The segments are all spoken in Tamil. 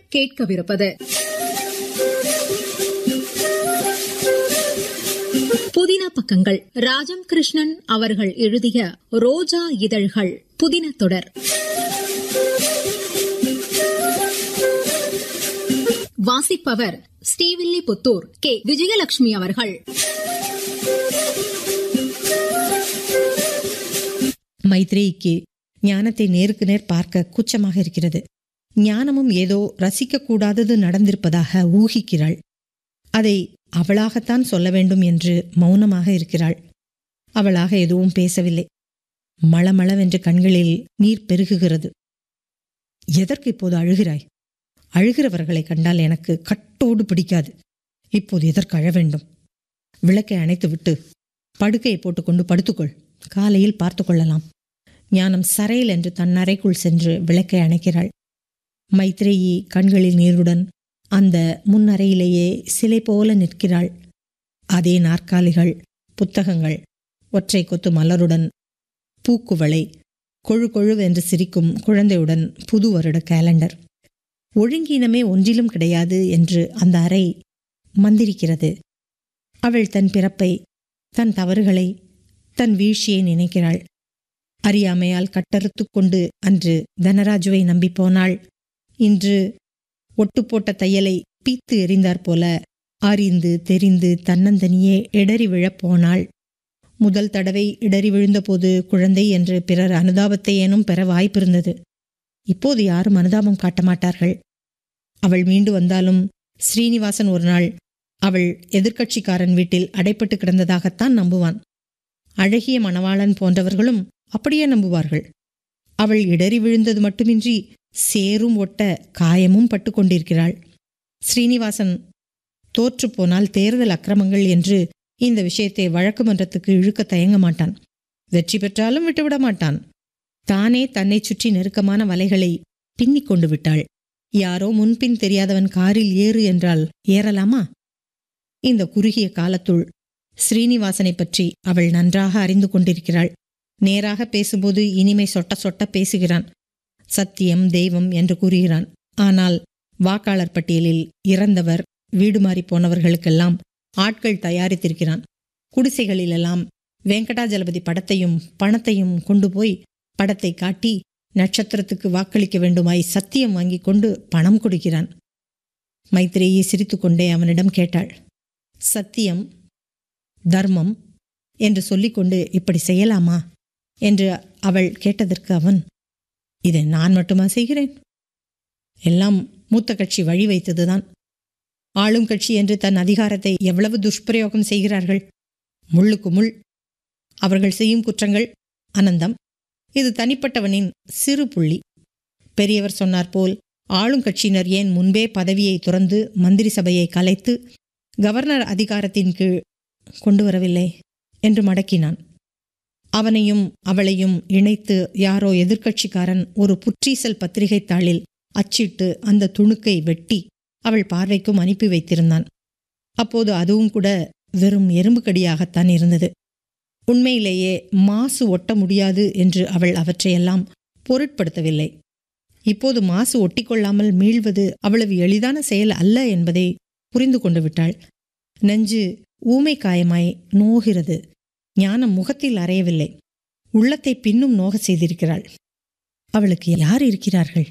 கேட்கவிருப்பது புதின பக்கங்கள் ராஜம் கிருஷ்ணன் அவர்கள் எழுதிய ரோஜா இதழ்கள் புதின தொடர் வாசிப்பவர் ஸ்ரீவில்லிபுத்தூர் கே விஜயலட்சுமி அவர்கள் மைத்ரேயிக்கு ஞானத்தை நேருக்கு நேர் பார்க்க கூச்சமாக இருக்கிறது ஞானமும் ஏதோ ரசிக்கக்கூடாதது நடந்திருப்பதாக ஊகிக்கிறாள் அதை அவளாகத்தான் சொல்ல வேண்டும் என்று மௌனமாக இருக்கிறாள் அவளாக எதுவும் பேசவில்லை மளமளவென்று கண்களில் நீர் பெருகுகிறது எதற்கு இப்போது அழுகிறாய் அழுகிறவர்களை கண்டால் எனக்கு கட்டோடு பிடிக்காது இப்போது எதற்கு அழ வேண்டும் விளக்கை அணைத்துவிட்டு படுக்கையை போட்டுக்கொண்டு படுத்துக்கொள் காலையில் பார்த்து கொள்ளலாம் ஞானம் சரையில் என்று தன் அறைக்குள் சென்று விளக்கை அணைக்கிறாள் மைத்ரேயி கண்களில் நீருடன் அந்த முன்னறையிலேயே சிலை போல நிற்கிறாள் அதே நாற்காலிகள் புத்தகங்கள் ஒற்றை கொத்து மலருடன் பூக்குவளை கொழு கொழுவென்று சிரிக்கும் குழந்தையுடன் புது வருட கேலண்டர் ஒழுங்கீனமே ஒன்றிலும் கிடையாது என்று அந்த அறை மந்திரிக்கிறது அவள் தன் பிறப்பை தன் தவறுகளை தன் வீழ்ச்சியை நினைக்கிறாள் அறியாமையால் கட்டறுத்து கொண்டு அன்று தனராஜுவை நம்பி போனாள் இன்று ஒட்டு போட்ட தையலை பீத்து எறிந்தாற் போல அறிந்து தெரிந்து தன்னந்தனியே இடறி விழப் போனாள் முதல் தடவை இடறி விழுந்தபோது குழந்தை என்று பிறர் அனுதாபத்தை ஏனும் பெற வாய்ப்பிருந்தது இப்போது யாரும் அனுதாபம் காட்ட மாட்டார்கள் அவள் மீண்டு வந்தாலும் ஸ்ரீனிவாசன் ஒரு நாள் அவள் எதிர்க்கட்சிக்காரன் வீட்டில் அடைப்பட்டு கிடந்ததாகத்தான் நம்புவான் அழகிய மணவாளன் போன்றவர்களும் அப்படியே நம்புவார்கள் அவள் இடறி விழுந்தது மட்டுமின்றி சேரும் ஒட்ட காயமும் பட்டு கொண்டிருக்கிறாள் ஸ்ரீனிவாசன் தோற்றுப்போனால் தேர்தல் அக்கிரமங்கள் என்று இந்த விஷயத்தை வழக்கு மன்றத்துக்கு இழுக்க தயங்க மாட்டான் வெற்றி பெற்றாலும் விட்டுவிட மாட்டான் தானே தன்னை சுற்றி நெருக்கமான வலைகளை பின்னிக் கொண்டு விட்டாள் யாரோ முன்பின் தெரியாதவன் காரில் ஏறு என்றால் ஏறலாமா இந்த குறுகிய காலத்துள் ஸ்ரீனிவாசனை பற்றி அவள் நன்றாக அறிந்து கொண்டிருக்கிறாள் நேராக பேசும்போது இனிமை சொட்ட சொட்ட பேசுகிறான் சத்தியம் தெய்வம் என்று கூறுகிறான் ஆனால் வாக்காளர் பட்டியலில் இறந்தவர் வீடு மாறி போனவர்களுக்கெல்லாம் ஆட்கள் தயாரித்திருக்கிறான் குடிசைகளிலெல்லாம் வெங்கடாஜலபதி படத்தையும் பணத்தையும் கொண்டு போய் படத்தை காட்டி நட்சத்திரத்துக்கு வாக்களிக்க வேண்டுமாய் சத்தியம் வாங்கிக் கொண்டு பணம் கொடுக்கிறான் மைத்ரேயி சிரித்துக்கொண்டே அவனிடம் கேட்டாள் சத்தியம் தர்மம் என்று சொல்லிக்கொண்டு இப்படி செய்யலாமா என்று அவள் கேட்டதற்கு அவன் இதை நான் மட்டுமா செய்கிறேன் எல்லாம் மூத்த கட்சி வழி வைத்ததுதான் ஆளும் கட்சி என்று தன் அதிகாரத்தை எவ்வளவு துஷ்பிரயோகம் செய்கிறார்கள் முள்ளுக்கு முள் அவர்கள் செய்யும் குற்றங்கள் அனந்தம் இது தனிப்பட்டவனின் சிறு புள்ளி பெரியவர் சொன்னார் போல் ஆளுங்கட்சியினர் ஏன் முன்பே பதவியை துறந்து மந்திரி சபையை கலைத்து கவர்னர் அதிகாரத்தின் கீழ் கொண்டு வரவில்லை என்று மடக்கினான் அவனையும் அவளையும் இணைத்து யாரோ எதிர்க்கட்சிக்காரன் ஒரு புற்றீசல் பத்திரிகை தாளில் அச்சிட்டு அந்த துணுக்கை வெட்டி அவள் பார்வைக்கும் அனுப்பி வைத்திருந்தான் அப்போது அதுவும் கூட வெறும் எறும்புக்கடியாகத்தான் இருந்தது உண்மையிலேயே மாசு ஒட்ட முடியாது என்று அவள் அவற்றையெல்லாம் பொருட்படுத்தவில்லை இப்போது மாசு ஒட்டிக்கொள்ளாமல் மீள்வது அவ்வளவு எளிதான செயல் அல்ல என்பதை புரிந்து கொண்டு விட்டாள் நெஞ்சு ஊமை காயமாய் நோகிறது ஞானம் முகத்தில் அறையவில்லை உள்ளத்தை பின்னும் நோக செய்திருக்கிறாள் அவளுக்கு யார் இருக்கிறார்கள்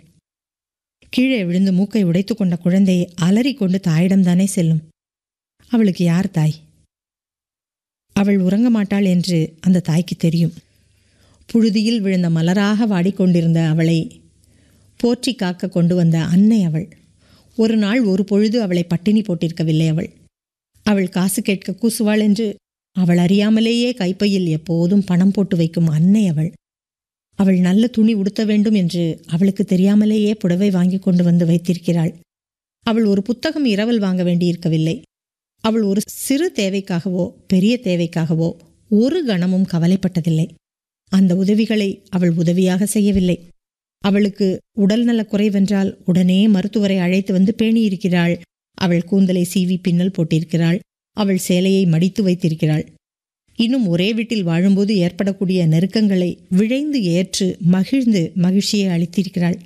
கீழே விழுந்து மூக்கை உடைத்து கொண்ட குழந்தையை அலறிக்கொண்டு தாயிடம்தானே செல்லும் அவளுக்கு யார் தாய் அவள் உறங்க மாட்டாள் என்று அந்த தாய்க்கு தெரியும் புழுதியில் விழுந்த மலராக வாடிக்கொண்டிருந்த அவளை போற்றி காக்க கொண்டு வந்த அன்னை அவள் ஒரு நாள் ஒரு பொழுது அவளை பட்டினி போட்டிருக்கவில்லை அவள் அவள் காசு கேட்க கூசுவாள் என்று அவள் அறியாமலேயே கைப்பையில் எப்போதும் பணம் போட்டு வைக்கும் அன்னை அவள் அவள் நல்ல துணி உடுத்த வேண்டும் என்று அவளுக்கு தெரியாமலேயே புடவை வாங்கி கொண்டு வந்து வைத்திருக்கிறாள் அவள் ஒரு புத்தகம் இரவல் வாங்க வேண்டியிருக்கவில்லை அவள் ஒரு சிறு தேவைக்காகவோ பெரிய தேவைக்காகவோ ஒரு கணமும் கவலைப்பட்டதில்லை அந்த உதவிகளை அவள் உதவியாக செய்யவில்லை அவளுக்கு உடல்நலக் குறைவென்றால் உடனே மருத்துவரை அழைத்து வந்து பேணியிருக்கிறாள் அவள் கூந்தலை சீவி பின்னல் போட்டிருக்கிறாள் அவள் சேலையை மடித்து வைத்திருக்கிறாள் இன்னும் ஒரே வீட்டில் வாழும்போது ஏற்படக்கூடிய நெருக்கங்களை விழைந்து ஏற்று மகிழ்ந்து மகிழ்ச்சியை அளித்திருக்கிறாள்